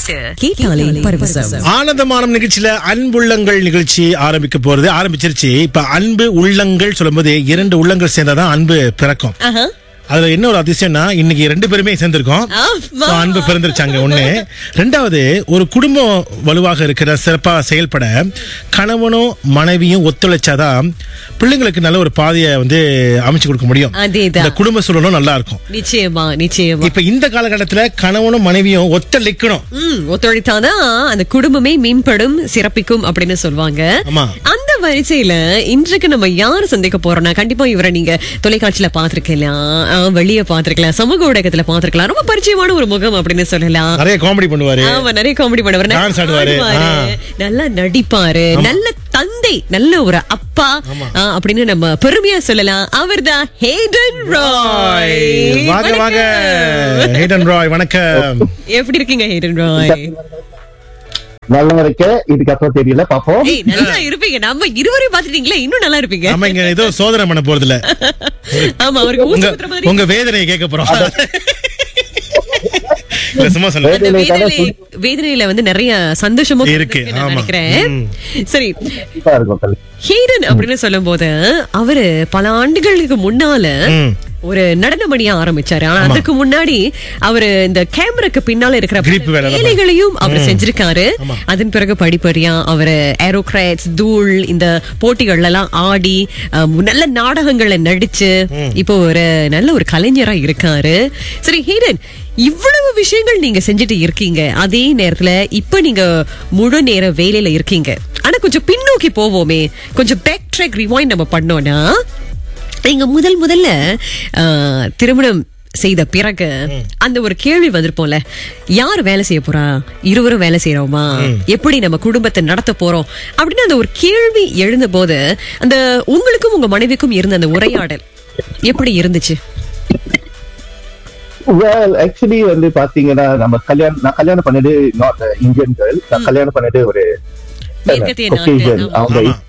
எட்டு கேட்டாலே பரவசம் ஆனந்தமானம் நிகழ்ச்சியில அன்புள்ளங்கள் நிகழ்ச்சி ஆரம்பிக்க போறது ஆரம்பிச்சிருச்சு இப்ப அன்பு உள்ளங்கள் சொல்லும்போது இரண்டு உள்ளங்கள் சேர்ந்தாதான் அன்பு பிறக்கும் ஆஹா. அதுல என்ன ஒரு அதிசயம்னா இன்னைக்கு ரெண்டு பேருமே சேர்ந்திருக்கோம் ஆமா. So, அன்பு பிறந்துருச்சாங்க ஒண்ணு ரெண்டாவது ஒரு குடும்பம் வலுவாக இருக்கிற சிறப்பா செயல்பட கணவனும் மனைவியும் ஒத்துழைச்சாதான் பிள்ளைங்களுக்கு நல்ல ஒரு பாதையை வந்து அமைச்சு கொடுக்க முடியும் அதேதான். இந்த குடும்ப சூழலும் நல்லா இருக்கும் நிச்சயமா நிச்சயமா இப்ப இந்த காலகட்டத்துல கணவனும் மனைவியும் ஒத்துழைக்கணும் ம் ஒத்துழைத்தாதான் அந்த குடும்பமே மேம்படும் சிறப்பிக்கும் அப்படின்னு சொல்லுவாங்க ஆமா. அந்த வரிசையில இன்றைக்கு நம்ம யார் சந்திக்க போறோம்னா கண்டிப்பா இவரை நீங்க தொலைக்காட்சியில பாத்திருக்கலாம் வெளியே பாத்திருக்கலாம் சமூக ஊடகத்துல பாத்திருக்கலாம் ரொம்ப பரிச்சயமான ஒரு முகம் அப்படின்னு சொல்லலாம் நிறைய காமெடி பண்ணுவாரு ஆமா நிறைய காமெடி பண்ணுவாரு நல்லா Dance ஆடுவாரு. ஆடுவாரு, ஆ. நல்லா நடிப்பாரு நல்ல தந்தை நல்ல ஒரு அப்பா ஆ, அப்படின்னு நம்ம பெருமையா சொல்லலாம் அவர்தான் ஹேடன் ராய் வாங்க வாங்க வணக்கம். ஹேடன் ராய் வணக்கம் எப்படி இருக்கீங்க ஹேடன் ராய் நல்லா இருக்கு இதுக்கப்புறம் தெரியல பாப்போம் ஏய் நல்லா இருப்பீங்க நம்ம இருவரையும் பாத்துட்டீங்களா இன்னும் நல்லா இருப்பீங்க நம்ம இங்க ஏதோ சோதனை பண்ண போறது இல்ல ஆமா அவருக்கு ஊசி உங்க குத்துற மாதிரி உங்க வேதனையை கேட்க போறோம் இல்ல, சும்மா சொல்ல அந்த வேதனை வேதனையில வந்து நிறைய சந்தோஷமும் இருக்கு, இருக்குன்னு நான் ஆமா. நினைக்கிறேன் ம். சரி கண்டிப்பா இருக்கும் கல்வி. ஹீரன் அப்படின்னு சொல்லும் போது அவரு பல ஆண்டுகளுக்கு முன்னால ம். ஒரு நடனமணியா ஆரம்பிச்சாரு ஆனா அதுக்கு முன்னாடி அவரு இந்த கேமராக்கு பின்னால இருக்கிற பல Grip வேலை தான் வேலைகளையும் அவர் செஞ்சிருக்காரு அதன் பிறகு படிப்படியா அவரு ஏரோக்ராட்ஸ் தூள் இந்த போட்டிகள்ல எல்லாம் ஆடி அஹ், நல்ல நாடகங்களை நடிச்சு இப்போ ஒரு நல்ல ஒரு கலைஞரா இருக்காரு சரி ஹீரன் இவ்வளவு விஷயங்கள் நீங்க செஞ்சுட்டு இருக்கீங்க அதே நேரத்துல இப்ப நீங்க முழு நேர வேலையில இருக்கீங்க ஆனா கொஞ்சம் பின்னோக்கி போவோமே கொஞ்சம் பேக் ட்ராக் ரிவைண்ட் நம்ம பண்ணோம்னா நீங்க முதல் முதல்ல ஆ, திருமணம் செய்த பிறகு அந்த ஒரு கேள்வி வந்திருப்போம்ல யார் வேலை செய்ய போறா இருவரும் வேலை செய்யறோமா எப்படி நம்ம குடும்பத்தை நடத்த போறோம் அப்படின்னு அந்த ஒரு கேள்வி எழுந்த போது அந்த உங்களுக்கும் உங்க மனைவிக்கும் இருந்த அந்த உரையாடல் எப்படி இருந்துச்சு Well, actually வந்து பாத்தீங்கன்னா நம்ம கல்யாணம் நான் கல்யாணம் பண்ணது நாட் இந்தியன் கேர்ள் நான் கல்யாணம் பண்ணது ஒரு மேற்கத்திய நாட்டு, Caucasian. ஆமா. அவங்க ஆமா.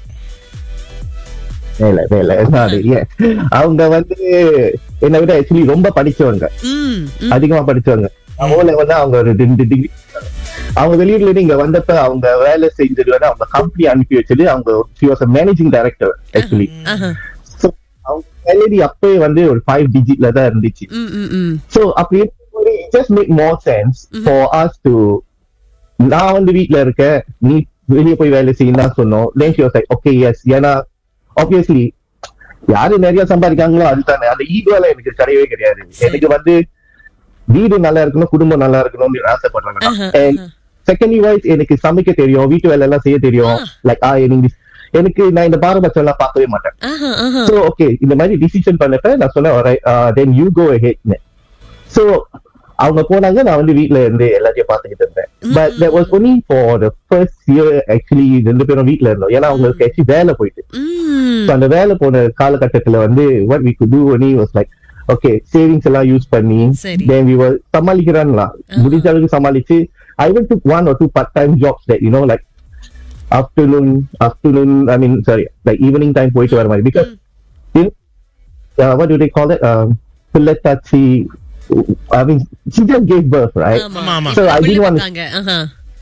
வேலை வேலை நாடு yeah. அவங்க வந்து என்னை விட ஆக்சுவலி ரொம்ப படிச்சவங்க ம், ம். அதிகமா படிச்சவங்க ஓ லெவல்ல அவங்க ஒரு ரெண்டு டிகிரி அவங்க வெளியூர்ல இருந்து இங்க வந்தப்ப அவங்க வேலை செஞ்சது வந்து அவங்க கம்பெனி அனுப்பி வச்சது அவங்க மேனேஜிங் டைரக்டர் ஆக்சுவலி ஆஹா. ஸோ அவங்க சேலரி அப்பவே வந்து ஒரு ஃபைவ் டிஜிட்ல தான் இருந்துச்சு ம், ம், ம். ஸோ அப்படி இருக்கும்போது it just make more sense for us to நான் வந்து வீட்ல இருக்கேன் நீ வெளியே போய் வேலை செய்யணும் தான் சொன்னோம் then she was like okay yes ஏன்னா obviously யாரு நிறைய சம்பாதிக்காங்களோ அதுதானே அந்த ஈகோல எனக்கு கிடையவே கிடையாது எனக்கு வந்து வீடு நல்லா இருக்கணும் குடும்பம் நல்லா இருக்கணும்னு ஆசைப்படுறாங்க ஆஹா, And செகண்டரி வைஸ் எனக்கு சமைக்க தெரியும் வீட்டு வேலை எல்லாம் செய்ய தெரியும் லைக் ஆ எனக்கு எனக்கு நான் இந்த பாரபட்சம் எல்லாம் பார்க்கவே மாட்டேன் ஆஹா, ஆஹா. சோ ஓகே இந்த மாதிரி டிசிஷன் பண்ணப்ப நான் சொன்னேன் then you go ahead so அவங்க போனாங்க நான் வந்து வீட்ல இருந்து எல்லாத்தையும் பாத்துக்கிட்டு இருந்தேன் but that was only for the first year actually ரெண்டு பேரும் வீட்ல இருந்தோம் ஏன்னா அவங்களுக்கு ஆக்சுவலி வேலை போயிட்டு ம். So, அந்த வேலை போன காலகட்டத்துல வந்து what we could do only was like okay savings எல்லாம் யூஸ் பண்ணி சரி. then we were சமாளிக்கிறான்லாம் முடிஞ்ச அளவுக்கு சமாளிச்சு ஐ went took one or two part time jobs that you know like afternoon afternoon I mean sorry like evening time போயிட்டு வர மாதிரி because in uh, what do they call it um பிள்ளைத்தாச்சி I mean she just gave birth right ஆமா. ஆமா ஆமா so I பிள்ளை didn't want to பார்த்தாங்க. ஆஹா.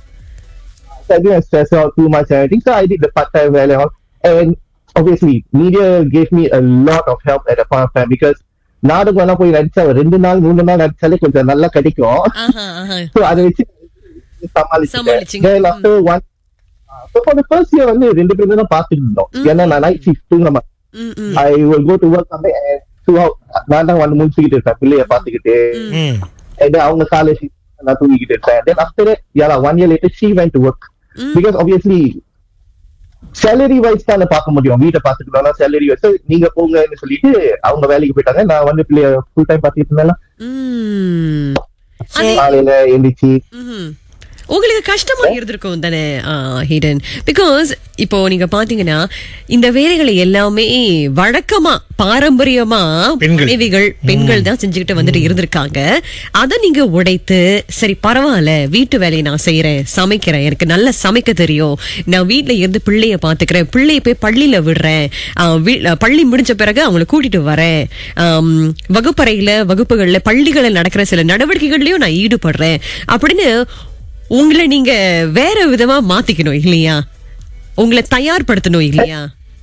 I didn't stress out too much and everything. So I did the part-time வேலை all. And obviously, media gave me a lot of help at a point of time because நாடகம் எல்லாம் போய் நடிச்சா ஒரு ரெண்டு நாள் மூணு நாள் நடிச்சாலே கொஞ்சம் நல்லா கிடைக்கும் ஆஹா, ஆஹா. ஸோ அதை வச்சு சமாளிச்சுட்டேன் சமாளிச்சீங்க. Then after one so for the first year வந்து ரெண்டு பேரும் தான் பார்த்துட்டு இருந்தோம் ஏன்னா நான் நைட் ஷிஃப்ட் தூங்க மாட்டேன் ம், ம். ஐ will go to work come back and throughout நான் தான் வந்து முடிச்சுக்கிட்டு இருப்பேன் பிள்ளைய பார்த்துக்கிட்டு ம். and then அவங்க காலேஜ் நான் தூங்கிக்கிட்டு இருப்பேன் then after that yeah one year later she went to work Mm. because obviously salary wise தானே பார்க்க முடியும் வீட்டை பார்த்துக்கணும்னா salary வச்சு நீங்க போங்கன்னு சொல்லிட்டு அவங்க வேலைக்கு போயிட்டாங்க நான் வந்து பிள்ளைய ஃபுல் டைம் பார்த்துக்கிட்டு இருந்தேன் ம். அது- காலையில எந்திரிச்சு ம்ஹும். உங்களுக்கு கஷ்டமா இருந்திருக்கும் தானே ஹிடன் பிகாஸ் இப்போ நீங்க பாத்தீங்கன்னா இந்த வேலைகளை எல்லாமே வழக்கமா பாரம்பரியமா பெண்கள். மனைவிகள் பெண்கள் தான் செஞ்சுக்கிட்டு வந்துட்டு இருந்திருக்காங்க அதை நீங்க உடைத்து சரி பரவாயில்ல வீட்டு வேலையை நான் செய்யறேன் சமைக்கிறேன் எனக்கு நல்லா சமைக்க தெரியும் நான் வீட்ல இருந்து பிள்ளைய பாத்துக்கிறேன் பிள்ளைய போய் பள்ளியில விடுறேன் ஆ, வீ- பள்ளி முடிஞ்ச பிறகு அவங்கள கூட்டிட்டு வரேன் ஆம், வகுப்பறையில வகுப்புகள்ல பள்ளிகளில் நடக்கிற சில நடவடிக்கைகள்லயும் நான் ஈடுபடுறேன் அப்படின்னு உங்களை நீங்க வேற விதமா மாத்திக்கணும் இல்லையா உங்களை தயார்படுத்தணும் இல்லையா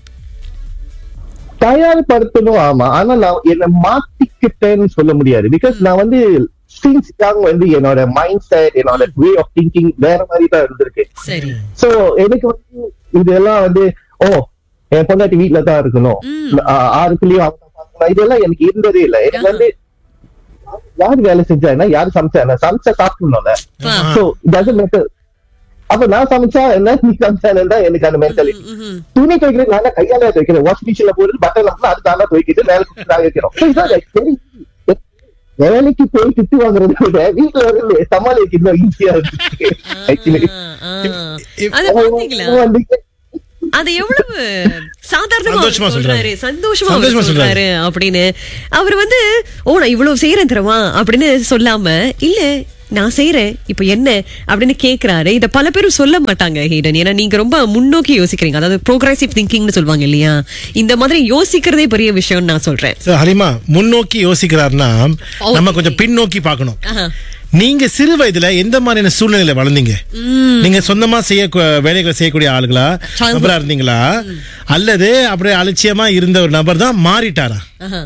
தயார்படுத்தணும் ஆமா ஆனா நான் என்ன மாத்திக்கிட்டேன்னு சொல்ல முடியாது பிகாஸ் நான் வந்து சின்ஸ் யங் வந்து என்னோட மைண்ட் செட் என்னோட வே ஆஃப் திங்கிங் வேற மாதிரி தான் இருந்திருக்கு சரி சோ எனக்கு வந்து இதெல்லாம் வந்து ஓ என் பொண்டாட்டி வீட்ல தான் இருக்கணும் ம். ஆ- ஆறு பிள்ளையும் அவங்க தான் பார்க்கணும் இதெல்லாம் எனக்கு இருந்ததே இல்ல எனக்கு வந்து யார் வேலை செஞ்சாங்கன்னா யாரு சமைச்சா என்ன சமைச்சா சாப்பிடணும்ல ஆ. சோ டசன் மேட்டர் அப்ப நான் சமைச்சா என்ன நீ சமைச்சா என்ன எனக்கு அந்த மென்டாலிட்டி ம்ஹும். துணி துவைக்கிறது நான் தான் கையால துவைக்கிறேன் வாஷிங் மிஷின்ல போடுறது பட்டன் நம்ம அது தானா துவைக்கிட்டு மேல குத்தி நாங்க வைக்கிறோம் So இதான் like very easy. வேலைக்கு போய் திட்டு வாங்குறத விட வீட்டுல இருந்து சமாளிக்க இன்னும் ஈஸியா இருக்கு ஆக்சுவலி ஆ, ஆ. அது பாத்தீங்களா வந்து அது எவ்வளவு சாதாரணமா அவர் சந்தோஷமா சொல்றாரு சொல்றாரு. சந்தோஷமா அவர் சந்தோஷமா சொல்றாரு அப்படின்னு அவர் வந்து ஓ நான் இவ்வளவு செய்யறேன் தெரியுமா அப்படின்னு சொல்லாம இல்ல நான் செய்யறேன் இப்ப என்ன அப்படின்னு கேக்குறாரு இத பல பேரும் சொல்ல மாட்டாங்க ஹீடன் ஏன்னா நீங்க ரொம்ப முன்னோக்கி யோசிக்கிறீங்க அதாவது ப்ரோக்ரசிவ் திங்கிங்னு சொல்லுவாங்க இல்லையா இந்த மாதிரி யோசிக்கிறதே பெரிய விஷயம்னு நான் சொல்றேன் So, ஹலிமா முன்னோக்கி யோசிக்கிறாருன்னா நம்ம கொஞ்சம் பின்னோக்கி பார்க்கணும் ஆஹா. நீங்க சிறு வயதுல எந்த மாதிரியான சூழ்நிலையில வளர்ந்தீங்க உம். நீங்க சொந்தமா செய்ய வேலைகளை செய்யக்கூடிய ஆளுகளா Childhood. நபரா இருந்தீங்களா அல்லது அப்படியே அலட்சியமா இருந்த ஒரு நபர் தான் மாறிட்டாரா ஆஹா.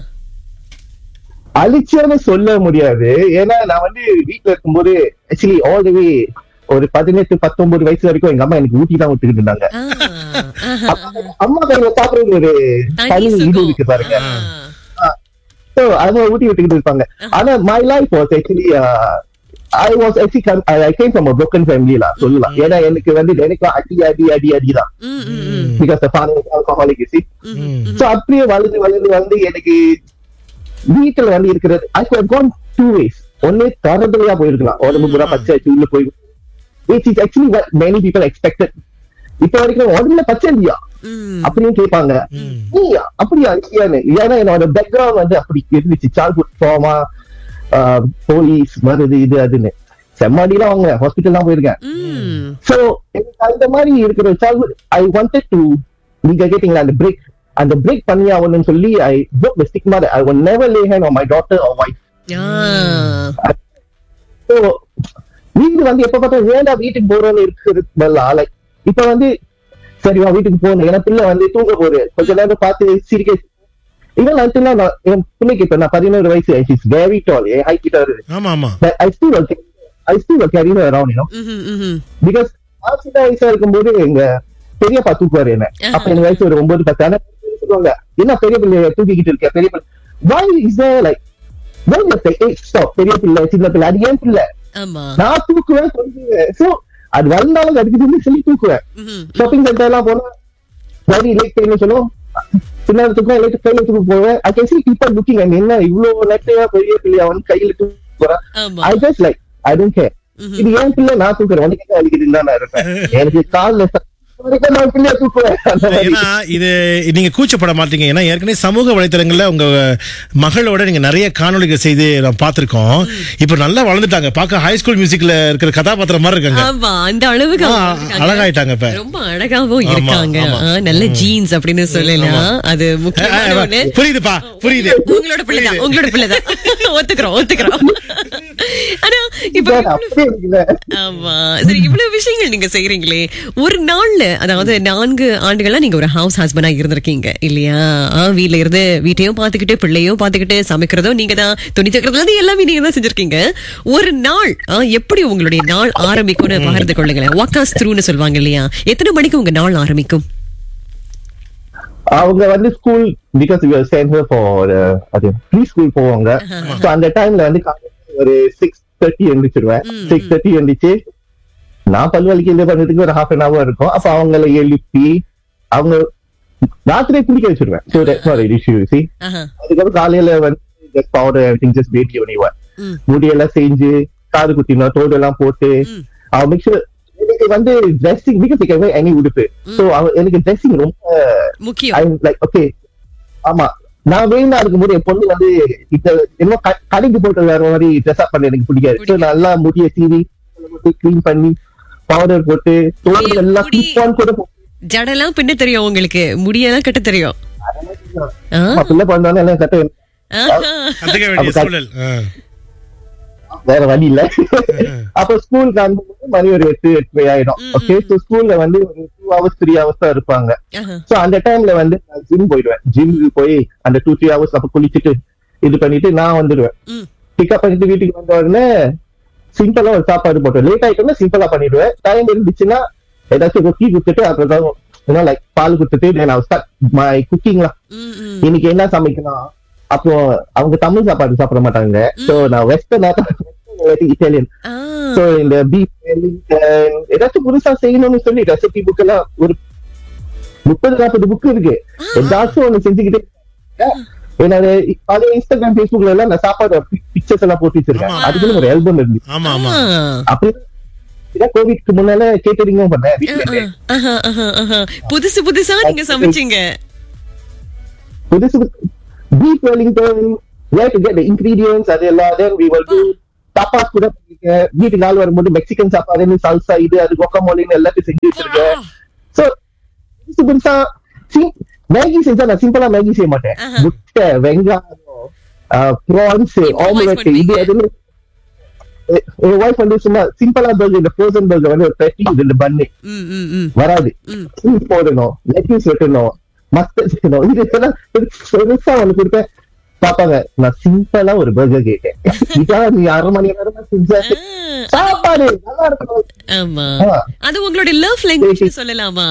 அழிச்சேன்னு சொல்ல முடியாது ஏன்னா நான் வந்து வீட்டுல இருக்கும்போது ஆக்சுவலி ஆல் தி வே ஒரு பதினெட்டு பத்தொன்பது வயசு வரைக்கும் எங்க அம்மா எனக்கு ஊட்டி தான் விட்டுக்கிட்டு இருந்தாங்க ஆ. ஆஹா. அம்மா கையில சாப்பிடுறது ஒரு தனி தனி இது சுகம். இருக்கு பாருங்க ஆ. So, அவங்க ஊட்டி விட்டுக்கிட்டு இருப்பாங்க ஆனா my life was actually I was actually I came from broken family lah சொல்லலாம் ஏன்னா எனக்கு வந்து எனக்கு அடி அடி அடி அடி தான் ம், ம், ம். பிகாஸ் ஃபாதர் ஆல்கஹாலிக் சி ம். சோ அப்படியே வளர்ந்து வளர்ந்து வந்து எனக்கு வீட்டுல வந்து இருக்கிறது I have gone two ways ஒண்ணு தரதுலையா போயிருக்கலாம் உடம்பு பூரா பச்சை ஆச்சு உள்ள போய் which is actually what many people expected இப்ப வரைக்கும் உடம்புல பச்சை இல்லையா ம். அப்படின்னு கேட்பாங்க நீயா அப்படியா இல்லையான்னு ஏன்னா என்னோட பேக்ரவுண்ட் வந்து அப்படி இருந்துச்சு சால்ட்ஹுட் ட்ராமா போலீஸ் வருது இது அதுன்னு செம்மாடிலாம் வாங்க ஹாஸ்பிட்டல் தான் போயிருக்கேன் ம். சோ எனக்கு அந்த மாதிரி இருக்கிற சைல்ட்ஹுட் ஐ வாண்டட் டு நீங்க கேட்டீங்களா அந்த பிரேக் அந்த பிரேக் பண்ணி ஆகணும்னு சொல்லி I broke the stigma that I will never lay hand on my daughter or wife ஆ. ஸோ வீடு வந்து எப்ப பார்த்தா ஏன்டா வீட்டுக்கு போறோம்னு இருக்கிறது லைக் இப்ப வந்து சரி வா வீட்டுக்கு போகணும் ஏன்னா பிள்ளை வந்து தூங்க போகுது கொஞ்ச நேரம் பார்த்து சிரிக்க even until now, நான் என் பிள்ளைக்கு இப்ப நான் பதினோரு வயசு இஸ் வெரி டால் என் ஹைட் கிட்ட வருது ஆமா ஆமா But I still will carry- I still will carry her around, you know. ம்ஹும், ம்ஹும். Because நான் சின்ன வயசா இருக்கும்போது எங்க பெரியப்பா தூக்குவாரு என்ன அப்ப எனக்கு வயசு ஒரு ஒன்பது பத்து ஆனா சொல்லுவாங்க என்ன பெரிய பிள்ளைய தூக்கிக்கிட்டு இருக்க பெரிய பிள்ளை why is there like why does the age stop பெரிய பிள்ளை சின்ன பிள்ளை அது ஏன் பிள்ளை ஆமா நான் தூக்குவேன் சொல்லுவேன் சோ அது வந்தாலும் அதுக்கு சொல்லி தூக்குவேன் ம்ஹும். ஷாப்பிங் சென்டர் எல்லாம் போனா வெரி லேட் டைம் சொல்லுவோம் பின்னாடி தூக்கம் லேட் கையில தூக்கு போவேன் I can see people looking at என்ன இவ்வளவு நெட்டையா பெரிய பிள்ளையா வந்து கையில தூக்கு போறேன் ஆமா I just like I don't care இது ஏன் பிள்ளை நான் தூக்குறேன் உனக்கு என்ன வலிக்குதுன்னு தான் நான் இருப்பேன் எனக்கு கால்ல ச- உனக்கு நான் பிள்ளைய தூக்குவேன் அந்த மாதிரி. ஏன்னா இது நீங்க கூச்சப்பட மாட்டீங்க ஏன்னா ஏற்கனவே சமூக வலைத்தளங்கள்ல உங்க மகளோட நீங்க நிறைய காணொளிகள் செய்து நான் பார்த்திருக்கோம் இப்ப நல்லா வளர்ந்துட்டாங்க பார்க்க ஹை ஸ்கூல் மியூசிக்ல இருக்கிற கதாபாத்திரம் மாதிரி இருக்காங்க ஆமா அந்த அளவுக்கு ஆ, அவங்க இருக்காங்க. அழகாயிட்டாங்க இப்ப. ரொம்ப அழகாவும் ஆமா, இருக்காங்க ஆமா. ஆ, நல்ல ஜீன்ஸ் அப்படின்னு சொல்லலாம் அது ஆ, முக்கியமான ஆ, ஒண்ணு புரியுதுப்பா புரியுது உங்களோட பிள்ளைதான் உங்களோட பிள்ளைதான் ஒத்துக்கிறோம் ஒத்துக்கிறோம் ஆனா இப்ப சார், அப்படியே இருக்குல்ல. ஆமா சரி இவ்வளவு விஷயங்கள் நீங்க செய்யறீங்களே ஒரு நாள்ல அதாவது நான்கு ஆண்டுகளா நீங்க ஒரு ஹவுஸ் ஹஸ்பண்டா இருந்திருக்கீங்க இல்லையா ஆ, வீட்ல இருந்து வீட்டையும் பாத்துக்கிட்டு பிள்ளையும் பாத்துக்கிட்டு சமைக்கிறதும் நீங்க தான் துணி தைக்கிறதுல இருந்து எல்லாமே நீங்க தான் செஞ்சிருக்கீங்க ஒரு நாள் ஆ, எப்படி உங்களுடைய நாள் ஆரம்பிக்கும்னு பகிர்ந்து கொள்ளுங்களேன் வாக்காஸ் த்ரூன்னு சொல்லுவாங்க இல்லையா எத்தனை மணிக்கு உங்க நாள் ஆரம்பிக்கும் அவங்க வந்து school because you sent for அது ப்ரீ ஸ்கூல் போவாங்க சோ அந்த டைம்ல வந்து காலையில ஒரு சிக்ஸ் தேர்ட்டி எழுந்திரிச்சிருவேன் சிக்ஸ் தேர்ட்டி எழுந்திரிச்சு நான் பல்வலிக்கு இது பண்றதுக்கு ஒரு ஹாஃப் அன் ஹவர் இருக்கும் அப்ப அவங்கள எழுப்பி அவங்க ராத்திரியே குடிக்க வச்சிருவேன் so that's not issue see ஆஹா. அதுக்கப்புறம் காலையில வந்து just powder everything just baby ஒனிவன் ம். முடியெல்லாம் செஞ்சு காது குத்தினோம் தோடு எல்லாம் போட்டு ம். அவ மிக்ஸ் எனக்கு வந்து ட்ரெஸ்ஸிங் பிகாஸ் எனி உடுப்பு சோ எனக்கு ட்ரெஸ்ஸிங் ரொம்ப முக்கியம் ஐ லைக் ஓகே ஆமா நான் வெயிலா இருக்கும்போது என் பொண்ணு வந்து இந்த என்ன கடைக்கு போட்டு வேற மாதிரி ட்ரெஸ் அப் பண்ண எனக்கு பிடிக்காது சோ பிடிக்காது. நல்லா முடிய சீவி கிளீன் பண்ணி பவுடர் போட்டு தோடு முடி- எல்லாம் முடி- clip on கூட போட்டு ஜடெல்லாம் பின்ன தெரியும் உங்களுக்கு முடியெல்லாம் கட்ட தெரியும் ஆ? ஆமா, பிள்ளை பிறந்தாலும் எல்லாம் கட்ட ஆஹா. கத்துக்க வேண்டிய அப்ப சூழல் ஆ. வேற வழி இல்ல அப்ப ஸ்கூலுக்கு அனுப்பும்போது மணி ஒரு எட்டு எட்டு ஆயிடும் ஓகே ஸோ ஸ்கூல்ல வந்து ஒரு டூ ஹவர்ஸ் த்ரீ ஹவர்ஸ் தான் இருப்பாங்க ஆஹா. சோ அந்த டைம்ல வந்து நான் ஜிம் போயிடுவேன் ஜிம்க்கு போய் அந்த டூ த்ரீ ஹவர்ஸ் அப்ப குளிச்சுட்டு இது பண்ணிட்டு நான் வந்துடுவேன் ம். பிக்கப் பண்ணிட்டு வீட்டுக்கு வந்த உடனே சிம்பிளா ஒரு சாப்பாடு போட்டு லேட் ஆயிட்டோம்னா சிம்பிளா பண்ணிடுவேன் டைம் இருந்துச்சுன்னா ஏதாச்சும் குக்கி கொடுத்துட்டு அப்புறம் ஏன்னா லைக் பால் கொடுத்துட்டு நான் ஸ்டார்ட் மை குக்கிங்லாம் ம், ம். இன்னைக்கு என்ன சமைக்கலாம் அப்போ அவங்க தமிழ் சாப்பாடு சாப்பிட மாட்டாங்க சோ நான் வெஸ்டர்ன் இட்டாலியன் ஆ. சோ இந்த பீஃப் ஏதாச்சும் புதுசா செய்யணும்னு சொல்லி ரெசிபி புக் எல்லாம் ஒரு முப்பது நாற்பது புக் இருக்கு ஏதாச்சும் ஒண்ணு செஞ்சுக்கிட்டே இருக்கேன். என்னோட பழைய இன்ஸ்டாகிராம் பேஸ்புக்ல எல்லாம் நான் சாப்பாடு பிக்சர்ஸ் எல்லாம் போட்டு வச்சிருக்கேன் ஆமா. அதுக்குன்னு ஒரு ஆல்பம் இருந்து ஆமா ஆமா ஆ. அப்படி இதான் கோவிட்க்கு முன்னால கேட்டரிங்கும் பண்ணேன் வீட்டுல இருந்தே. ஆஹா, ஆஹா, ஆஹா. புதுசு புதுசா நீங்க சமைச்சீங்க புதுசு beef Wellington where to get the ingredients அது எல்லாம் then we will do tapas கூட பண்ணிருக்கேன் வீட்டுக்கு ஆள் வரும்போது மெக்சிகன் சாப்பாடு சல்சா இது அது கொக்கமோலின்னு எல்லாத்தையும் செஞ்சு வச்சிருக்கேன் சோ புதுசு புதுசா மேகி செஞ்சா நான் சிம்பிளா மேகி செய்ய மாட்டேன் ஆஹா. முட்டை வெங்காயம் ப்ரான்ஸ் ஆம்லெட் இது பண்ணுவீங்க. எதுன்னு எ- என் ஒய்ஃப் வந்து சும்மா சிம்பிளா பர்கர் இந்த ஃப்ரோசன் பர்கர் வந்து ஒரு பெட்டி இந்த பண்ணு ம், ம், ம். வராது ம். சீஸ் போடணும் லெட்டஸ் வெட்டணும் மஸ்டர்ட் செய்யணும் இது எல்லாம் பெருசா ஒண்ணு கொடுத்தேன் பாப்பாங்க நான் சிம்பிளா ஒரு பர்கர் கேட்டேன் இதான் நீ அரை மணி நேரமா செஞ்ச ஆ. சாப்பாடு நல்லா இருக்கணும் ஆமா ஆ. அது உங்களுடைய லவ் லாங்குவேஜ் சொல்லலாமா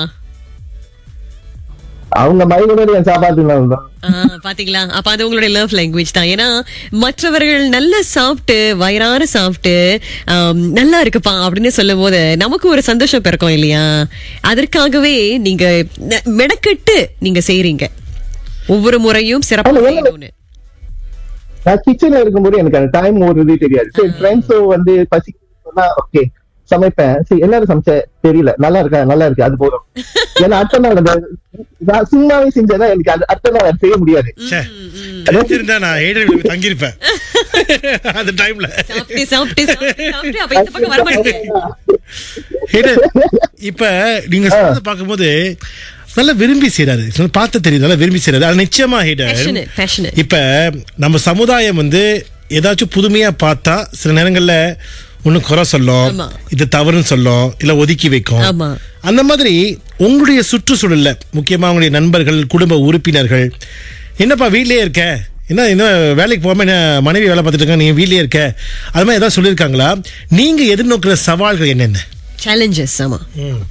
அவங்க மயங்கமே என் சாப்பாடு தான் ஆ, பாத்தீங்களா அப்ப அது உங்களுடைய லவ் லாங்குவேஜ் தான் ஏன்னா மற்றவர்கள் நல்லா சாப்பிட்டு வயிறார சாப்பிட்டு ஆம், நல்லா இருக்குப்பா அப்படின்னு சொல்லும் போது நமக்கு ஒரு சந்தோஷம் பிறக்கும் இல்லையா அதற்காகவே நீங்க ந- மெனக்கெட்டு நீங்க செய்றீங்க ஒவ்வொரு முறையும் சிறப்பா ஆமா, ஏன்னா- செய்யணும்னு நான் கிச்சன்ல இருக்கும்போது எனக்கு அந்த டைம் ஓடுறதே தெரியாது சரி ஃப்ரெண்ட்ஸோ வந்து பசி சொன்னா ஓகே சமைப்பேன் சரி எல்லாரும் சமைச்ச தெரியல நல்லா இருக்கா நல்லா இருக்கு அது போதும் ஏன்னா அடுத்த நாள் அந்த நான் சும்மாவே செஞ்சேன்னா எனக்கு அது அடுத்த நாள் அதை செய்ய முடியாது ச்சே. தெரிஞ்சிருந்தா நான் ஏழு தங்கியிருப்பேன் அந்த டைம்ல சாப்பிட்டு சாப்பிட்டு சாப்பிட்டு, சாப்பிட்டு அப்ப இந்த பக்கம் வரமாட்டேன் ஹேடர், இப்ப நீங்க சொல்றத பார்க்கும்போது நல்லா விரும்பி செய்யறாரு சொல்ல பார்த்து தெரியுது நல்லா விரும்பி செய்யறாரு அது நிச்சயமா ஹேடர் Passionate, passionate. இப்ப நம்ம சமுதாயம் வந்து ஏதாச்சும் புதுமையா பார்த்தா சில நேரங்கள்ல ஒண்ணு குறை சொல்லும் ஆமா. இது தவறுன்னு சொல்லும் இல்ல ஒதுக்கி வைக்கும் ஆமா அந்த மாதிரி உங்களுடைய சுற்றுச்சூழல்ல முக்கியமா உங்களுடைய நண்பர்கள் குடும்ப உறுப்பினர்கள் என்னப்பா வீட்லயே இருக்க என்ன இன்னும் வேலைக்கு போகாம என்ன மனைவி வேலை பார்த்துட்டு இருக்காங்க நீங்க வீட்லயே இருக்க அது மாதிரி ஏதாவது சொல்லியிருக்காங்களா நீங்க எதிர்நோக்குற சவால்கள் என்னென்ன சேலஞ்சஸ் ஆமா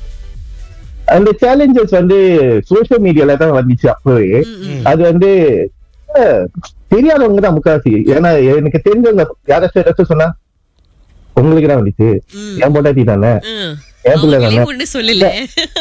அந்த சேலஞ்சஸ் வந்து சோசியல் மீடியால தான் வந்துச்சு அப்பவே அது வந்து அஹ், தெரியாதவங்க தான் முக்காசி ஏன்னா எனக்கு தெரிஞ்சவங்க யாராச்சும் ஏதாச்சும் சொன்னா உங்களுக்கு தான் வந்துச்சு என் பொண்டாட்டி தானே ம். என் பிள்ளை அவங்களே தானே ஒண்ணு சொல்லல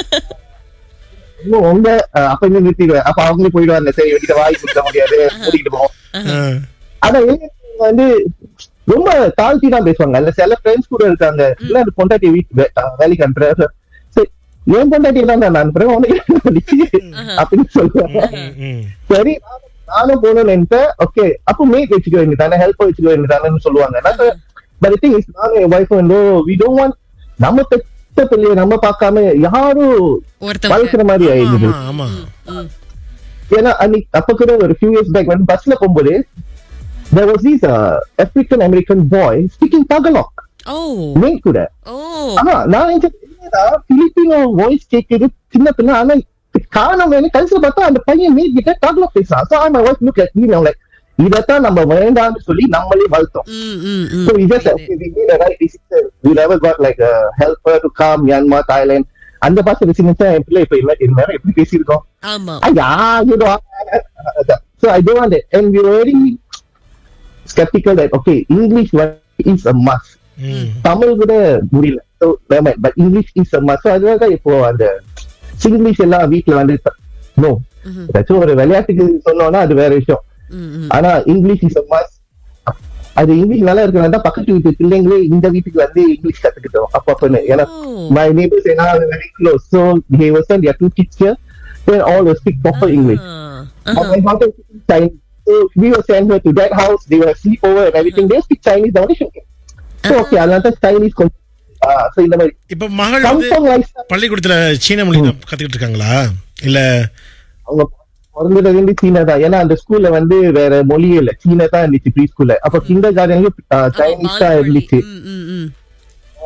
இன்னும் உங்க அஹ், அப்ப இங்க நிறுத்திடுவேன் அப்ப அவங்களே போயிடுவாங்க சரி வெளியில வாய் கொடுக்க முடியாது கூட்டிட்டு போவோம் ஆஹ். ஆனா இவங்க வந்து ரொம்ப தாழ்த்தி தான் பேசுவாங்க அந்த சில ஃப்ரெண்ட்ஸ் கூட இருக்காங்க இல்ல அந்த பொண்டாட்டி வீட்டு வே- அஹ், வேலைக்கு அனுப்புறேன் சரி என் பொண்டாட்டி தான் நான் அனுப்புறேன் உனக்கு என்ன வந்துச்சு அப்படின்னு சொல்லுவாங்க ம், ம். சரி நானும் நானும் போகணும்னு நினைப்பேன் ஓகே அப்போ மேட் வச்சுக்க வேண்டியதானே ஹெல்ப் வச்சுக்க வேண்டியதானு சொல்லுவாங்க பட் திங் இஸ் நானும் என் ஒய்ஃப் வந்து வி டோன்ட் வாண்ட் நம்ம பெத்த பிள்ளைய நம்ம பார்க்காம யாரும் ஒருத்தவங்க வளர்க்குற மாதிரி ஆயிடுது ஆமா ஆமா ம். ஏன்னா அன்னைக்கு அப்ப கூட ஒரு ஃபியூ இயர்ஸ் பேக் வந்து பஸ்ல போகும்போது there was this uh, African American boy speaking Tagalog oh mate கூட ஓ ஆனா நான் நினைச்சேன், என்னடா பிலிப்பினோ வாய்ஸ் கேக்குது சின்ன பிள்ளை ஆனா காரணம் என்ன கடைசியில் பார்த்தா அந்த பையன் மீட் கிட்ட டாக்ல பேசுறான் so my wife look at me and I'm like இதத்தான் நம்ம வேண்டாம்னு சொல்லி நம்மளே வளர்த்தோம் ம், ம், ம். so we just like, okay, we made a right decision we never got like a helper to come Myanmar Thailand அந்த பாச விசினிச்சா என் பிள்ளை இப்ப இல்ல நேரம் எப்படி பேசியிருக்கோம் ஆமா ஐயா you know so I don't want it and we were already skeptical that okay English is a must ம். தமிழ் கூட முடியல so but English is must so அதனால தான் இப்போ அந்த சிங்கிலீஷ் எல்லாம் வீட்ல வந்து நோ ம்ஹும். ஏதாச்சும் ஒரு விளையாட்டுக்கு சொன்னோம்னா அது வேற விஷயம் ம், ம். ஆனா இங்கிலீஷ் இஸ் மஸ்ட் அது இங்கிலீஷ் நல்லா இருக்கிறதா பக்கத்து வீட்டு பிள்ளைங்களே இந்த வீட்டுக்கு வந்து இங்கிலீஷ் கத்துக்கிட்டோம் அப்பப்பன்னு ஏன்னா ஓ. மை நேபர்ஸ் ஏன்னா very close so he was and two kids here they all will speak proper English. ஆ, But ஆஹா. my daughter speaks Chinese. So we were sent her to that house. They were sleepover and everything. They speak Chinese. The audition came. So okay, அதனால தான் Chinese கொஞ்சம் ஆ, so இந்த மாதிரி இப்ப மகள் வந்து கம்ஃபர்ட் லைஃப் பள்ளிக்கூடத்துல சீன மொழி தான் கத்துக்கிட்டு இருக்காங்களா இல்ல அவங்க பிறந்ததுல இருந்து சீனா தான் ஏன்னா அந்த ஸ்கூல்ல வந்து வேற மொழியே இல்ல சீனா தான் இருந்துச்சு ப்ரீ ஸ்கூல்ல அப்ப கிண்டர் கார்டன்ல ஆமா, சைனீஸ் தான் பால்மொழி. இருந்துச்சு ம், ம், ம்.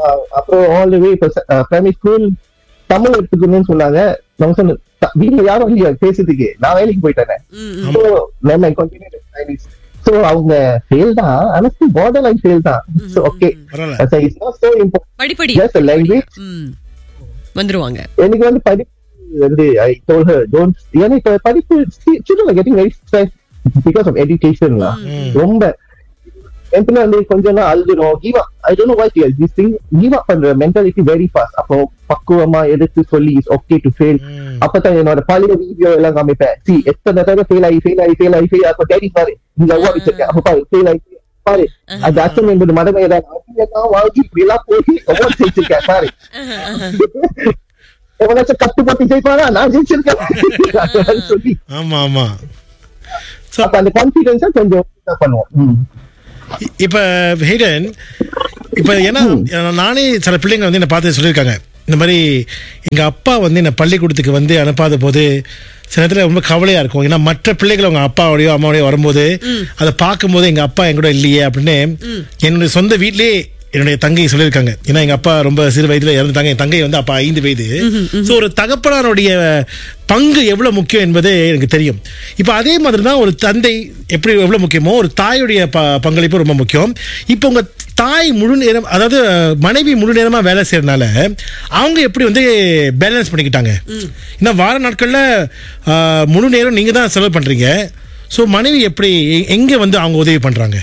ஆஹ் அப்புறம் ஆல் தி வே இப்போ பிரைமரி ஸ்கூல் தமிழ் எடுத்துக்கணும்னு சொன்னாங்க நம்ம சொன்ன த- வீட்ல யாரும் இல்லையா பேசுறதுக்கு நான் வேலைக்கு போயிட்டேன் ம், ம். ஸோ நம்ம கண்டினியூ சைனீஸ் ஸோ அவங்க ஃபெயில் தான் ஆனா பார்டர் லைன் ஃபெயில் தான் ஸோ ஓகே பரவாயில்ல இட்ஸ் நாட் சோ இம்பார்ட்டன்ட் படிப்படி ஜஸ்ட் லாங்குவேஜ் ம். வந்துருவாங்க எனக்கு வந்து படிப்பு வந்து ஐ டோல் ஹர் டோன்ட் ஏன்னா இப்ப படிப்பு children getting very stress because of எஜுகேஷன்லாம் ரொம்ப என் பிள்ளை வந்து கொஞ்சம் நாள் அழுதுரும் give up I don't know why this thing give up பண்ற மென்டாலிட்டி வெரி ஃபாஸ்ட் அப்போ பக்குவமா எடுத்து சொல்லி இஸ் ஓகே டு ஃபெயில் அப்பதான் என்னோட பழைய வீடியோ எல்லாம் காமிப்பேன் சி எத்தனை தடவை ஃபெயில் ஆகி ஃபெயில் ஆகி ஃபெயில் ஆகி ஃபெயில் அப்போ டேடி பாரு இங்க அவ்வளோ வச்சிருக்கேன் அப்ப பாரு ஃபெயில் ஆகி பாரு அது அச்சம் என்பது மடமை ஏதாவது வாழ்க்கை இப்படி எல்லாம் போய் அவார்ட் ஜெயிச்சிருக்கேன் பாரு எவனாச்சும் கத்து போட்டு ஜெயிப்பானா நான் ஜெயிச்சிருக்கேன் அந்த மாதிரி சொல்லி ஆமா ஆமா So, அப்ப அந்த கான்பிடன்ஸா கொஞ்சம் இது பண்ணுவோம் ம். இ- இப்ப ஹேடன் இப்ப ஏன்னா நானே சில பிள்ளைங்க வந்து என்ன பார்த்து சொல்லியிருக்காங்க இந்த மாதிரி எங்க அப்பா வந்து என்ன பள்ளிக்கூடத்துக்கு வந்து அனுப்பாத போது சில நேரத்துல ரொம்ப கவலையா இருக்கும் ஏன்னா மற்ற பிள்ளைகள் அவங்க அப்பாவோடயோ அம்மாவோடய வரும்போது அதை பார்க்கும்போது எங்க அப்பா என் கூட இல்லையே அப்படின்னு என்னுடைய சொந்த வீட்லயே என்னுடைய தங்கை சொல்லியிருக்காங்க ஏன்னா எங்க அப்பா ரொம்ப சிறு வயதுல இறந்துட்டாங்க என் தங்கை வந்து அப்பா ஐந்து வயது சோ ஒரு தகப்பனாருடைய பங்கு எவ்வளவு முக்கியம் என்பது எனக்கு தெரியும் இப்போ அதே மாதிரி தான் ஒரு தந்தை எப்படி எவ்வளவு முக்கியமோ ஒரு தாயுடைய ப பங்களிப்பு ரொம்ப முக்கியம் இப்போ உங்க தாய் முழு நேரம் அதாவது மனைவி முழு நேரமா வேலை செய்யறதுனால அவங்க எப்படி வந்து பேலன்ஸ் பண்ணிக்கிட்டாங்க ஏன்னா வார நாட்கள்ல ஆ, முழு நேரம் நீங்க தான் செலவு பண்றீங்க ஸோ மனைவி எப்படி எ- எங்க வந்து அவங்க உதவி பண்றாங்க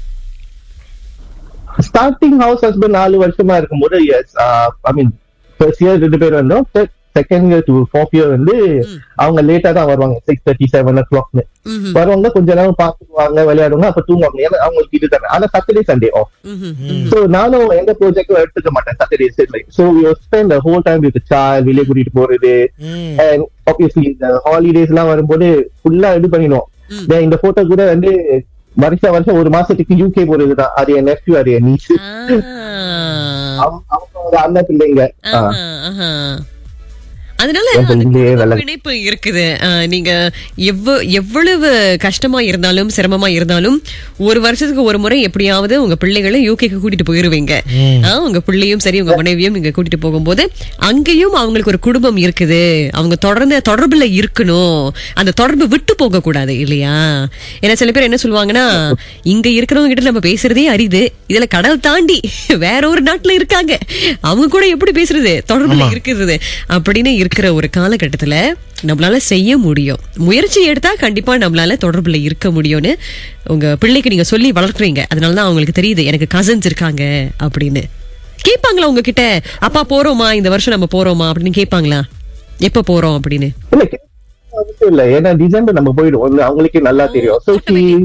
ஸ்டார்டிங் ஹவுஸ் ஹஸ்பண்ட் நாலு வருஷமா இருக்கும்போது yes I mean first year ரெண்டு பேர் வந்தோம் second year to fourth year வந்து அவங்க லேட்டா தான் வருவாங்க சிக்ஸ் தேர்ட்டி செவன் ஓ கிளாக்னு ம்ஹும். வருவாங்க கொஞ்ச நேரம் பார்த்துக்குவாங்க விளையாடுவாங்க அப்ப தூங்குவாங்க ஏன்னா அவங்களுக்கு இது தானே ஆனா சாட்டர்டே சண்டே ஆஃப் ம்ஹும். சோ நானும் எந்த ப்ராஜெக்டும் எடுத்துக்க மாட்டேன் Saturday like so you spend the whole time with sir வெளியே கூட்டிட்டு போறது ம். அண்ட் ஆப்வியஸ்லி இந்த ஹாலிடேஸ் எல்லாம் வரும்போது ஃபுல்லா இது பண்ணிடுவோம் Then இந்த போட்டோ கூட வந்து வருஷம் வருஷம் ஒரு மாசத்துக்கு யூகே போறதுதான் அது என் நெஃப்யூ அது என் நீச்சு ஆ. அவங்களோட அண்ணன் பிள்ளைங்க ஆ. ஆஹா, ஆஹா. அதனால என் பிள்ளைங்களே அந்த நல்ல- பிணைப்பு இருக்குது ஆஹ், நீங்க எவ்வ- எவ்வளவு கஷ்டமா இருந்தாலும் சிரமமா இருந்தாலும் ஒரு வருஷத்துக்கு ஒரு முறை எப்படியாவது உங்க பிள்ளைகளை யூகேக்கு கூட்டிட்டு போயிருவீங்க ஆஹ், உங்க பிள்ளையும் சரி உங்க மனைவியும் நீங்க கூட்டிட்டு போகும்போது அங்கேயும் அவங்களுக்கு ஒரு குடும்பம் இருக்குது அவங்க தொடர்ந்து தொடர்புல இருக்கணும் அந்த தொடர்பு விட்டு போக கூடாது இல்லையா ஏன்னா சில பேர் என்ன சொல்லுவாங்கன்னா இங்க இருக்கிறவங்க கிட்ட நம்ம பேசுறதே அரிது இதுல கடல் தாண்டி வேற ஒரு நாட்டுல இருக்காங்க அவங்க கூட எப்படி பேசுறது தொடர்புல இருக்குது அப்படின்னு இருக்கிற ஒரு காலகட்டத்துல நம்மளால செய்ய முடியும் முயற்சி எடுத்தா கண்டிப்பா நம்மளால தொடர்புல இருக்க முடியும்னு உங்க பிள்ளைக்கு நீங்க சொல்லி வளர்க்குறீங்க அதனாலதான் அவங்களுக்கு தெரியுது எனக்கு கசின்ஸ் இருக்காங்க அப்படின்னு கேட்பாங்களா உங்ககிட்ட அப்பா போறோமா இந்த வருஷம் நம்ம போறோமா அப்படின்னு கேட்பாங்களா எப்ப போறோம் அப்படின்னு இல்ல கேட்க அவசியம் இல்ல ஏன்னா டிசம்பர் நம்ம போயிடுவோம் இல்ல, அவங்களுக்கே நல்லா தெரியும் சோ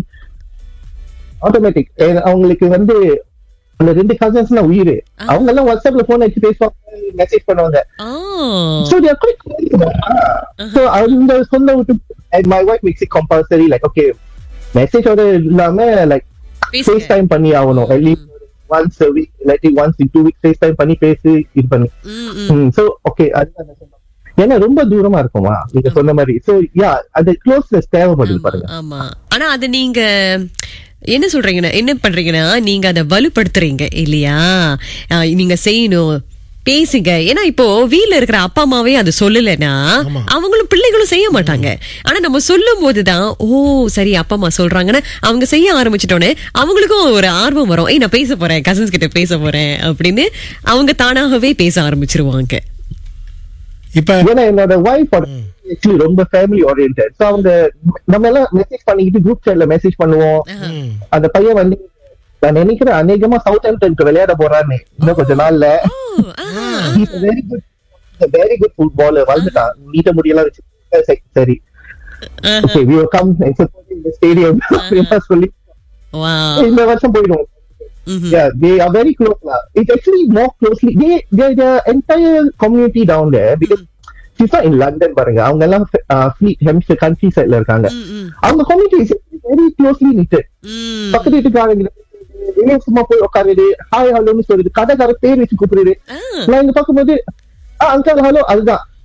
ஆட்டோமேட்டிக் அவங்களுக்கு வந்து அந்த ரெண்டு கசன்ஸ் உயிர் அவங்க எல்லாம் வாட்ஸ்அப்ல போன் வச்சு பேசுவாங்க மெசேஜ் பண்ணுவாங்க ஆ So they are quite close. So அந்த சொந்த விட்டு and my wife makes it compulsory like okay message ஓட இல்லாம like பேசுங்க. ஃபேஸ் டைம் பண்ணி ஆகணும் at least once a week இல்லாட்டி once in two weeks FaceTime பண்ணி பேசி இது பண்ணி ம், ம். சோ ஓகே அதுதான் நான் சொன்னேன். ஏன்னா ரொம்ப தூரமா இருக்குமா நீங்க சொன்ன மாதிரி சோ யா அது க்ளோஸ்னஸ் தேவைப்படுது பாருங்க ஆமா ஆனா அது நீங்க என்ன சொல்றீங்கன்னா என்ன பண்றீங்கன்னா நீங்க அதை வலுப்படுத்துறீங்க இல்லையா ஆஹ் நீங்க செய்யணும் பேசுங்க ஏன்னா இப்போ வீட்ல இருக்கிற அப்பா அம்மாவே அது சொல்லலைன்னா அவங்களும் பிள்ளைகளும் செய்ய மாட்டாங்க ஆனா நம்ம சொல்லும் போதுதான் ஓ சரி அப்பா அம்மா சொல்றாங்கன்னு அவங்க செய்ய ஆரம்பிச்சிட்டோன்னே அவங்களுக்கும் ஒரு ஆர்வம் வரும் ஏய் நான் பேச போறேன் கசின்ஸ் கிட்ட பேச போறேன் அப்படின்னு அவங்க தானாகவே பேச ஆரம்பிச்சிருவாங்க இப்ப ஏன்னா என்னோட ஒய்ஃப் ஆக்சுவலி ரொம்ப ஃபேமிலி ஓரியன்ட் சோ அவங்க நம்ம எல்லாம் மெசேஜ் பண்ணிக்கிட்டு குரூப் சாட்ல மெசேஜ் பண்ணுவோம் ம். அந்த பையன் வந்து நான் நினைக்கிறேன் அநேகமா சவுத் ஆம்டனுக்கு விளையாட போறான்னு இன்னும் கொஞ்ச நாள்ல ஓ, ஆஹா. Very good very good footballer வளர்ந்துட்டான் நீட்ட முடியெல்லாம் வச்சு சரி, சரி ஆஹா. ஓகே வி வில் கம் இந்த ஸ்டேடியம் அப்படின்னா சொல்லி Wow. இந்த வருஷம் போயிடுவோம் ம்ஹும். Yeah, they are very close now. It's actually more closely. They, they, the entire community down there because she's not in London பாருங்க அவங்க எல்லாம் ஃபிளீட் ஹெம்ஸ்டர் கண்ட்ரி சைட்ல இருக்காங்க ம், ம், அவங்க community is very closely knitted ம். பக்கத்து வீட்டுக்காரங்க வெளியே சும்மா போய் உட்காருது ஹாய் ஹலோன்னு சொல்லுது கடைக்கார பேர் வச்சு கூப்பிடுது ஆ. நான் இங்க பார்க்கும்போது ஆ அங்கிள் ஹலோ அதுதான்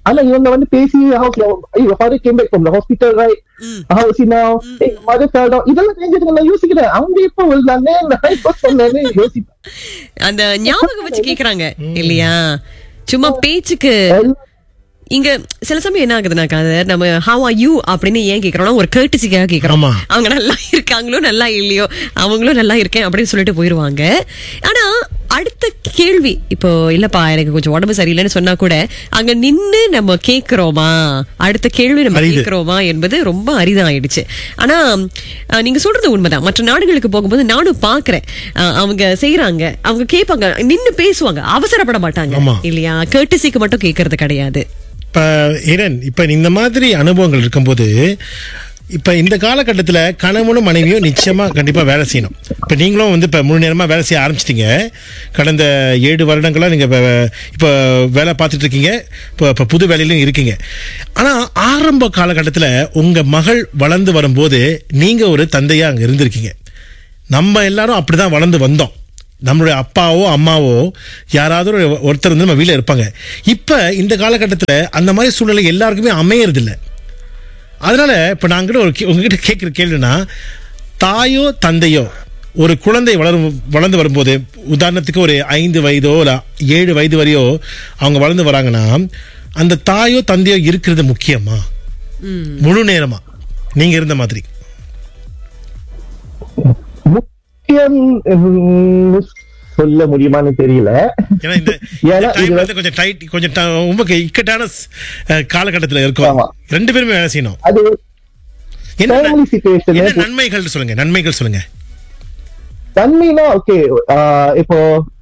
ஆனா இவங்க வந்து பேசி ஹவுஸ் ஐயோ father came back from the hospital right house no mother fell down இதெல்லாம் தெரிஞ்சிட்டு நான் யோசிக்கிறேன் அவங்க எப்போ விழுந்தாங்க நான் எப்போ சொன்னேன்னு யோசிப்பேன் அந்த ஞாபகம் வச்சு கேக்குறாங்க இல்லையா சும்மா பேச்சுக்கு இங்க சில சமயம் என்ன ஆகுதுனாக்கா அது நம்ம ஹவ் ஆர் யூ அப்படின்னு ஏன் கேக்குறோம்னா ஒரு கேட்டுசிக்காக கேக்குறோம் ஆமா. அவங்க நல்லா இருக்காங்களோ நல்லா இல்லையோ அவங்களும் நல்லா இருக்கேன் அப்படின்னு சொல்லிட்டு போயிருவாங்க ஆனா அடுத்த கேள்வி இப்போ இல்லப்பா எனக்கு கொஞ்சம் உடம்பு சரியில்லைன்னு சொன்னா கூட அங்க நின்னு நம்ம கேக்குறோமா அடுத்த கேள்வி நம்ம அரிது. கேக்குறோமா என்பது ரொம்ப அரிதாயிடுச்சு ஆனா அஹ், நீங்க சொல்றது உண்மைதான் மற்ற நாடுகளுக்கு போகும்போது நானும் பாக்குறேன் அஹ், அவங்க செய்யறாங்க அவங்க கேட்பாங்க நின்னு பேசுவாங்க அவசரப்பட மாட்டாங்க ஆமா. இல்லையா கேட்டுசிக்கு மட்டும் கேக்குறது கிடையாது இப்ப இரன் இப்ப இந்த மாதிரி அனுபவங்கள் இருக்கும்போது இப்ப இந்த காலகட்டத்துல கணவனும் மனைவியும் நிச்சயமா கண்டிப்பா வேலை செய்யணும் இப்ப நீங்களும் வந்து இப்ப முழு நேரமா வேலை செய்ய ஆரம்பிச்சிட்டீங்க கடந்த ஏழு வருடங்களா நீங்க இப்ப இப்ப வேலை பார்த்துட்டு இருக்கீங்க இப்ப இப்ப புது வேலையிலும் இருக்கீங்க ஆனா ஆரம்ப காலகட்டத்துல உங்க மகள் வளர்ந்து வரும்போது நீங்க ஒரு தந்தையா அங்க இருந்திருக்கீங்க நம்ம எல்லாரும் அப்படிதான் வளர்ந்து வந்தோம் நம்மளுடைய அப்பாவோ அம்மாவோ யாராவது ஒரு ஒருத்தர் வந்து நம்ம வீட்டில் இருப்பாங்க இப்போ இந்த காலகட்டத்தில் அந்த மாதிரி சூழ்நிலை எல்லாருக்குமே அமையறதில்ல அதனால இப்போ நான் கிட்ட ஒரு கே- உங்ககிட்ட கேட்குற கேள்வினா தாயோ தந்தையோ ஒரு குழந்தை வளரும் வளர்ந்து வரும்போது உதாரணத்துக்கு ஒரு ஐந்து வயதோ இல்லை ஏழு வயது வரையோ அவங்க வளர்ந்து வராங்கன்னா அந்த தாயோ தந்தையோ இருக்கிறது முக்கியமா முழு நேரமா நீங்க இருந்த மாதிரி முக்கியம் உம், சொல்ல முடியுமான்னு தெரியல ஏன்னா இந்த ஏன்னா டைம் இது வந்து கொஞ்சம் டைட் கொஞ்சம் ட- ரொம்ப இக்கட்டான ஸ்- காலகட்டத்தில் இருக்கும் ஆமா. ரெண்டு பேருமே வேலை செய்யணும் அது என்ன ஃபேமிலி என்ன சுச்சுவேஷன் நன்மைகள் சொல்லுங்க நன்மைகள் சொல்லுங்க தண்ணினா ஓகே இப்போ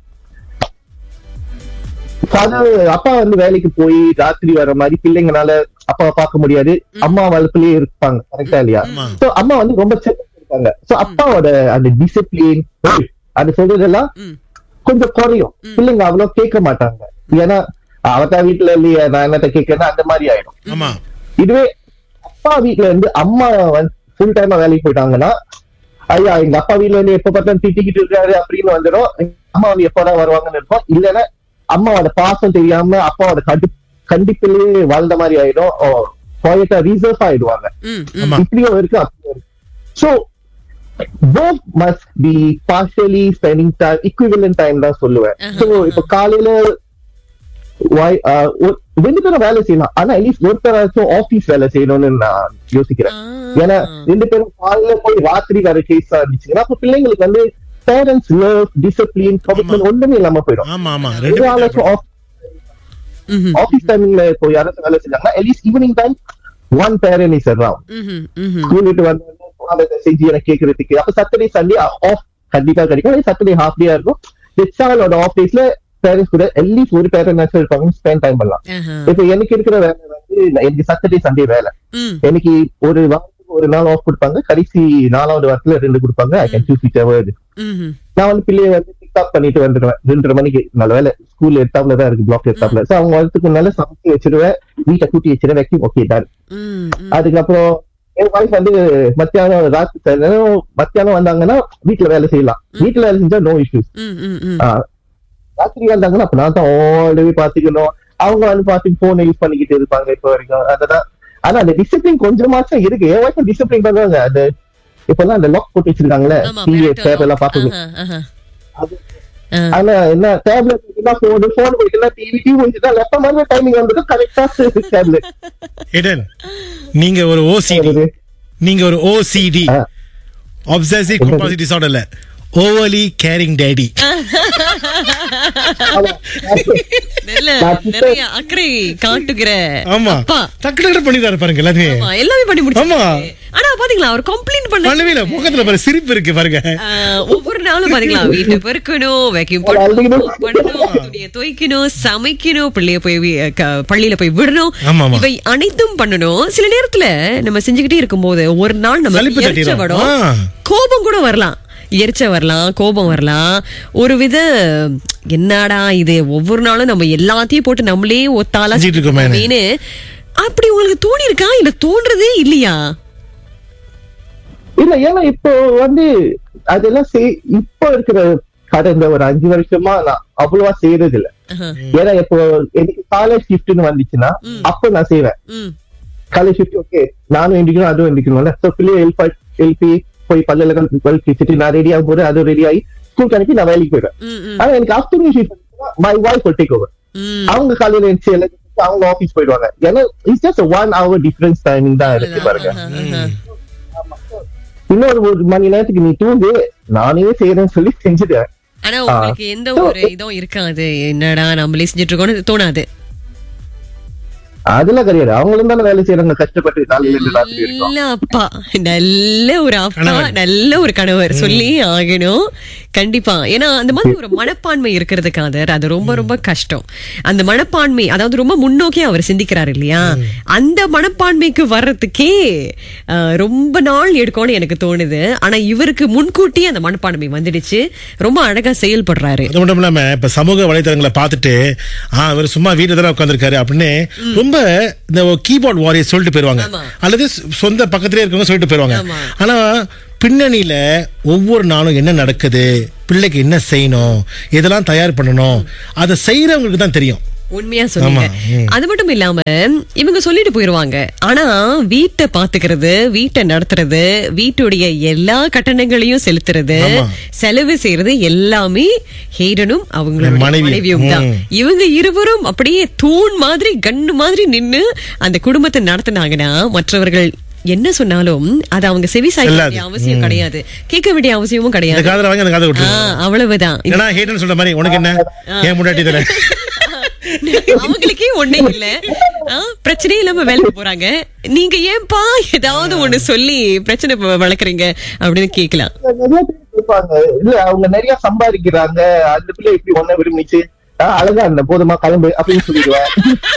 father, அப்பா வந்து வேலைக்கு போய் ராத்திரி வர மாதிரி பிள்ளைங்கனால அப்பாவை பார்க்க முடியாது அம்மா வளர்ப்புலயே இருப்பாங்க கரெக்டா இல்லையா ஆமா. சோ அம்மா வந்து ரொம்ப செல்லம் இருப்பாங்க சோ அப்பாவோட அந்த டிசிப்ளின் அது சொல்றதெல்லாம் ம். கொஞ்சம் குறையும் பிள்ளைங்க அவ்வளவு கேட்க மாட்டாங்க ஏன்னா அவதான் வீட்டுல இல்லையே நான் என்னத்த கேட்கறேன்னா அந்த மாதிரி ஆயிடும் ஆமா இதுவே அப்பா வீட்ல இருந்து அம்மா வந்து ஃபுல் டைமா வேலைக்கு போயிட்டாங்கன்னா ஐயா எங்க அப்பா வீட்ல இருந்து எப்ப பார்த்தாலும் திட்டிக்கிட்டு இருக்காரு அப்படின்னு வந்துடும் எங்க அம்மா வந்து எப்பதான் வருவாங்கன்னு இருக்கும் இல்லைன்னா அம்மாவோட பாசம் தெரியாம அப்பாவோட கண்டு கண்டிப்பிலேயே வாழ்ந்த மாதிரி ஆயிடும் குவாய்ட்டா ரீசர்வ் ஆயிடுவாங்க ம், ஆமா இப்படியும் இருக்கு அப்படியும் இருக்கு so both must be partially spending time equivalent time தான் சொல்லுவேன் ஸோ இப்போ காலையில why, uh, ஒரு- ரெண்டு பேரும் வேலை செய்யலாம் ஆனா அட்லீஸ்ட் ஒருத்தராச்சும் ஆபீஸ் வேலை செய்யணும்னு நான் யோசிக்கிறேன் ஏன்னா ரெண்டு பேரும் காலையில போய் ராத்திரி வர கேஸ் இருந்துச்சுன்னா அப்ப பிள்ளைங்களுக்கு வந்து பேரண்ட்ஸ் லவ் டிசிப்ளின் கமிட்மெண்ட் ஒண்ணுமே இல்லாம போயிடும் ஆமா ஆமா ரெண்டு ஒரு பேரும் ஆளுக்கும் ம்ஹும், ஆபீஸ் டைமிங்ல இப்போ யாராச்சும் வேலை செஞ்சாங்கன்னா at least evening time one parent is around ம்ஹும், ம்ஹும். ஸ்கூல் விட்டு வந்து அதை செஞ்சு எனக்கு கேட்கறதுக்கு அப்ப சாட்டர்டே சண்டே ஆஃப் கண்டிப்பா கிடைக்கும் சாட்டர்டே ஹாஃப் டேயா இருக்கும் ஹெச்ஆரோட ஆஃப் டேஸ்ல பேரண்ட்ஸ் கூட அட்லீஸ்ட் ஒரு பேரண்ட் இருப்பாங்க ஸ்பெண்ட் டைம் பண்ணலாம் ஆஹா. இப்ப எனக்கு இருக்கிற வேலை வந்து நான் எனக்கு சாட்டர்டே சண்டே வேலை ம், எனக்கு ஒரு வாரத்துக்கு ஒரு நாள் ஆஃப் கொடுப்பாங்க கடைசி நாலாவது வாரத்துல ரெண்டு கொடுப்பாங்க I can choose it ever ம்ஹும். நான் வந்து பிள்ளைய வந்து பிக்கப் பண்ணிட்டு வந்துடுவேன் ரெண்டரை மணிக்கு நல்ல வேலை ஸ்கூல் எடுத்தாப்புல தான் இருக்கு பிளாக் எடுத்தாப்புல சோ அவங்க வரதுக்கு முன்னால சமைச்சு வச்சிருவேன் வீட்டை கூட்டி வச்சிருவேன் வைக்கும் ஓகே டன் ம், ம். அதுக்கப்புறம் என் வைஃப் வந்து மத்தியானம் ராத்திரி சில நேரம் மத்தியானம் வந்தாங்கன்னா வீட்டுல வேலை செய்யலாம் வீட்டுல வேலை செஞ்சா நோ இஷ்யூஸ் ம், ம், ம். ராத்திரி வந்தாங்கன்னா அப்ப நான் தான் ஆல்ரெடி பாத்துக்கணும் அவங்க வந்து பாத்து போன் யூஸ் பண்ணிக்கிட்டு இருப்பாங்க இப்ப வரைக்கும் அததான் ஆனா அந்த டிசிப்ளின் கொஞ்சமாச்சும் இருக்கு என் வைஃப் டிசிப்ளின் பண்ணுவாங்க அந்த இப்பெல்லாம் அந்த லாக் போட்டு வச்சிருக்காங்களே ஆமா, டிவி parental டேப் எல்லாம் lock. பாத்து ஆஹா, ஆஹா. அது- ஆ. ஆனா என்ன டேப்லெட் போயிட்டுனா போன் போன் போயிட்டுனா டிவி டிவி போயிட்டுனா லெஃப்ட் மாதிரி டைமிங் வந்துட்டு கரெக்டா டேப்லெட் எடன் நீங்க ஒரு ஓசிடி நீங்க ஒரு ஓசிடி ஆ. obsessive compulsive disorder இல்ல ஓவர்லி கேரிங் டேடி நல்ல நான் sister- நிறைய அக்கறை காட்டுகிற ஆமா அப்பா டக்கு டக்கு பண்ணிட்டாரு பாருங்க எல்லாத்தையும் ஆமா, எல்லாமே பண்ணி முடிச்சு ஆமா. ஆனா பாத்தீங்களா அவர் கம்ப்ளைண்ட் பண்ண பண்ணவே இல்ல முகத்துல பாரு சிரிப்பு இருக்கு பாருங்க ஆஹ், ஒவ்வொரு நாளும் பாத்தீங்களா வீட்டை பெருக்கணும் வேக்யூம் அழுகணும். பண்ணணும் துணியை துவைக்கணும் சமைக்கணும் பிள்ளைய போய் வி- க- பள்ளியில போய் விடணும் ஆமா, ஆமா. இவை அனைத்தும் பண்ணணும் சில நேரத்துல நம்ம செஞ்சுக்கிட்டே இருக்கும்போது ஒரு நாள் நம்ம சலிப்பு எரிச்ச தட்டிரும். வரும் ஆ. கோபம் கூட வரலாம் எரிச்ச வரலாம் கோபம் வரலாம் ஒரு வித என்னடா இது ஒவ்வொரு நாளும் நம்ம எல்லாத்தையும் போட்டு நம்மளே ஒத்தாலா செஞ்சுட்டு இருக்கோமே. அப்படின்னு அப்படி உங்களுக்கு தோணி இருக்கா இல்ல தோன்றதே இல்லையா இல்ல ஏன்னா இப்போ வந்து அதெல்லாம் செய்- இப்போ இருக்கிற கடந்த ஒரு அஞ்சு வருஷமா நான் அவ்வளவா செய்யறது இல்ல ஆஹா. ஏன்னா இப்போ எனக்கு காலை ஷிஃப்ட்னு வந்துச்சுன்னா அப்ப நான் செய்வேன் ம் காலை ஷிஃப்ட் ஓகே நானும் எந்திக்கணும் அதுவும் எந்திக்கணும்ல சோ பிள்ளைய எழுப்ப எழுப்பி போய் பல்ல வலிச்சுட்டு நான் ரெடி ஆகும் போது அதுவும் ரெடி ஆகி ஸ்கூல் அனுப்பி நான் வேலைக்கு போயிடுவேன் ம் ம் ஆனா எனக்கு afternoon shift my voice take over ம் அவங்க காலையில எழுந்துச்சு எல்லாம் அவங்க ஆபீஸ் போயிடுவாங்க ஏன்னா it's just one hour difference timing தான் இருக்கு பாருங்க ஆஹா, ஆஹா. இன்னொரு ஒரு மணி நேரத்துக்கு நீ தூங்கு நானே செய்யறேன்னு சொல்லி செஞ்சுட்டேன் ஆனா உங்களுக்கு எந்த ஒரு இதுவும் இருக்காது என்னடா நம்மளே செஞ்சுட்டு இருக்கோம்னு தோணாது அதெல்லாம் கிடையாது அவங்களும் தானே வேலை செய்யறாங்க கஷ்டப்பட்டு காலையில இருந்து ராத்திரி வரைக்கும் நல்ல அப்பா நல்ல ஒரு அப்பா நல்ல ஒரு கணவர் சொல்லி ஆகணும் கண்டிப்பா ஏன்னா அந்த மாதிரி ஒரு மனப்பான்மை இருக்கிறது காதர் அது ரொம்ப ரொம்ப கஷ்டம் அந்த மனப்பான்மை அதாவது ரொம்ப முன்னோக்கி அவர் சிந்திக்கிறாரு இல்லையா அந்த மனப்பான்மைக்கு வர்றதுக்கே அஹ், ரொம்ப நாள் எடுக்கும்னு எனக்கு தோணுது ஆனா இவருக்கு முன்கூட்டியே அந்த மனப்பான்மை வந்துடுச்சு ரொம்ப அழகா செயல்படுறாரு அது மட்டும் இல்லாம இப்ப சமூக வலைதளங்களை பார்த்துட்டு ஆ இவர் சும்மா வீட்டுல தானே உட்காந்துருக்காரு அப்படின்னு ரொம்ப இந்த கீபோர்ட் வாரியர் சொல்லிட்டு போயிருவாங்க ஆமா. அல்லது சொ- சொந்த பக்கத்திலே இருக்கவங்க சொல்லிட்டு போயிருவாங்க ஆமா. ஆனா பின்னணியில ஒவ்வொரு நாளும் என்ன நடக்குது பிள்ளைக்கு என்ன செய்யணும் இதெல்லாம் தயார் பண்ணணும் அதை செய்யறவங்களுக்கு தான் தெரியும் உண்மையா சொல்லுங்க ஆமா, ம். அது மட்டும் இல்லாம இவங்க சொல்லிட்டு போயிருவாங்க ஆனா வீட்டை பாத்துக்கிறது வீட்டை நடத்துறது வீட்டுடைய எல்லா கட்டணங்களையும் செலுத்துறது ஆமா. செலவு செய்யறது எல்லாமே ஹேடனும் அவங்களோட மனைவி. மனைவியும் தான் ம். இவங்க இருவரும் அப்படியே தூண் மாதிரி கண்ணு மாதிரி நின்னு அந்த குடும்பத்தை நடத்துனாங்கன்னா மற்றவர்கள் என்ன சொன்னாலும் அது அவங்க செவி சாய்க்க செல்லாது. வேண்டிய அவசியம் கிடையாது கேட்க வேண்டிய அவசியமும் இந்த கிடையாது காதல வாங்கி அந்த காதை ஆ, விட்டு அவ்வளவுதான் ஏன்னா ஹேட்டன் சொல்ற மாதிரி உனக்கு என்ன ஏன் முன்னாடி தர அவங்களுக்கே ஒண்ணே இல்ல ஆ, பிரச்சனையே இல்லாம வேலைக்கு போறாங்க நீங்க ஏன்பா ஏதாவது ஒண்ணு சொல்லி பிரச்சனை வ- வளர்க்குறீங்க அப்படின்னு கேக்கலாம் நிறைய பேர் கேட்பாங்க இல்ல அவங்க நிறைய சம்பாதிக்கிறாங்க அந்த பிள்ளை இப்படி ஒன்ன விரும்பிச்சு ஆஹ் அழகா இருந்த போதுமா கிளம்பு அப்படின்னு சொல்லிடுவேன்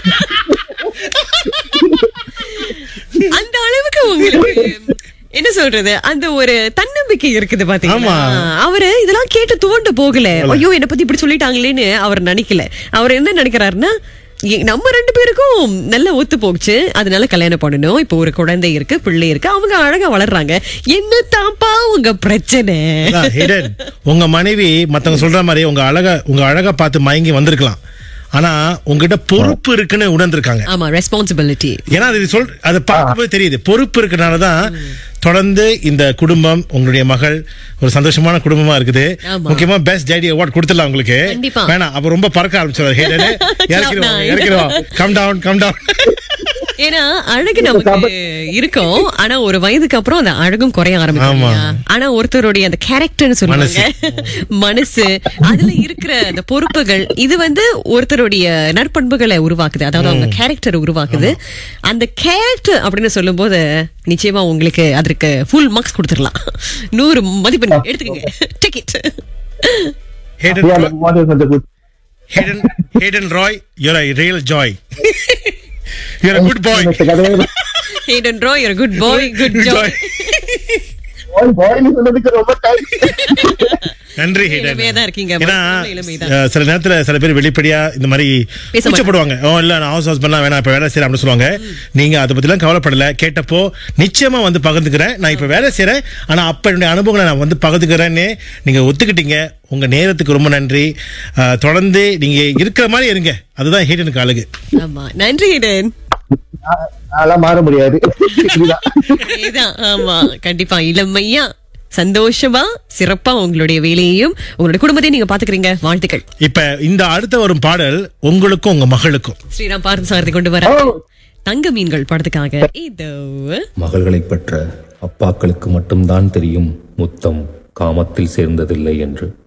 அந்த அளவுக்கு உங்களுக்கு என்ன சொல்றது அந்த ஒரு தன்னம்பிக்கை இருக்குது பாத்தீங்களா ஆமா. அவரு இதெல்லாம் கேட்டு துவண்டு போகல ஐயோ என்ன பத்தி இப்படி சொல்லிட்டாங்களேன்னு அவர் நினைக்கல அவர் என்ன நினைக்கிறாருன்னா எ- நம்ம ரெண்டு பேருக்கும் நல்ல ஒத்து போச்சு அதனால கல்யாணம் பண்ணணும் இப்போ ஒரு குழந்தை இருக்கு பிள்ளை இருக்கு அவங்க அழகா வளர்றாங்க என்ன தான்ப்பா உங்க பிரச்சனை அதான், ஹிடன் உங்க மனைவி மத்தவங்க சொல்ற மாதிரி உங்க அழகா உங்க அழகா பார்த்து மயங்கி வந்திருக்கலாம் ஆனா உங்ககிட்ட பொறுப்பு இருக்குன்னு உணர்ந்திருக்காங்க ஆமா ரெஸ்பான்சிபிலிட்டி ஏன்னா அது சொல் அதை பார்க்கும்போது தெரியுது பொறுப்பு இருக்கனாலதான் தொடர்ந்து இந்த குடும்பம் உங்களுடைய மகள் ஒரு சந்தோஷமான குடும்பமா இருக்குது ஆமா. முக்கியமா பெஸ்ட் டேடி அவார்ட் கொடுத்துடலாம் உங்களுக்கு கண்டிப்பா. வேணாம் அப்ப ரொம்ப பறக்க ஆரம்பிச்சிருவாரு ஹே, டேடி, இறக்கிடுவோம் nine. இறக்கிடுவோம் கம் டவுன் கம் டவுன் ஏன்னா அழகு நமக்கு இருக்கும் ஆனா ஒரு வயதுக்கு அப்புறம் அந்த அழகும் குறைய ஆரம்பிக்கும் ஆமா. இல்லையா? ஆனா ஒருத்தருடைய அந்த கேரக்டர்னு சொல்லுவாங்க மனசு அதுல இருக்கிற அந்த பொறுப்புகள் இது வந்து ஒருத்தருடைய நற்பண்புகளை உருவாக்குது அதாவது அவங்க கேரக்டர் உருவாக்குது அந்த கேரக்டர் அப்படின்னு சொல்லும்போது நிச்சயமா உங்களுக்கு அதற்கு ஃபுல் மார்க்ஸ் கொடுத்துடலாம் நூறு மதிப்பெண் எடுத்துக்கங்க ticket Hayden Yeah, Roy- the model was a good- Hayden Hayden Roy your real joy your good boy எனக்கு கதையே Hayden Roy your good boy good good joy boy, boy ன்னு சொன்னதுக்கு ரொம்ப thanks. நன்றி ஹேடன் இளமையா தான் இருக்கீங்க. ஏன்னா மனசுல இளமைதான். அஹ், சில நேரத்துல சில பேர் வெளிப்படையா இந்த மாதிரி பேச கூச்சப்படுவாங்க ஓ இல்ல நான் ஹவுஸ் ஹஸ்பண்ட்லாம் வேணாம் இப்ப வேலை செய்யறேன் அப்படின்னு சொல்லுவாங்க நீங்க அதை பத்திலாம் கவலைப்படல கேட்டப்போ நிச்சயமா வந்து பகிர்ந்துக்கிறேன் நான் இப்ப வேலை செய்யறேன் ஆனா அப்ப என்னுடைய அனுபவங்களை நான் வந்து பகிர்ந்துக்கிறேன்னு நீங்க ஒத்துக்கிட்டீங்க உங்க நேரத்துக்கு ரொம்ப நன்றி அஹ், தொடர்ந்து நீங்க இருக்கிற மாதிரி இருங்க அதுதான் ஹேடனுக்கு அழகு ஆமா நன்றி ஹேடன் நான்- நான்லாம் மாற முடியாது இதுதான். அதேதான் ஆமா கண்டிப்பா இளமையா சந்தோஷமா சிறப்பா உங்களுடைய வேலையையும் உங்களுடைய குடும்பத்தையும் நீங்க பாத்துக்கிறீங்க வாழ்த்துக்கள் இப்ப இந்த அடுத்த வரும் பாடல் உங்களுக்கும் உங்க மகளுக்கும் ஸ்ரீராம் பார்த்து சாரதி கொண்டு வர Oh. தங்க மீன்கள் படத்துக்காக இதோ மகள்களைப் பெற்ற அப்பாக்களுக்கு மட்டும்தான் தெரியும் முத்தம் காமத்தில் சேர்ந்ததில்லை என்று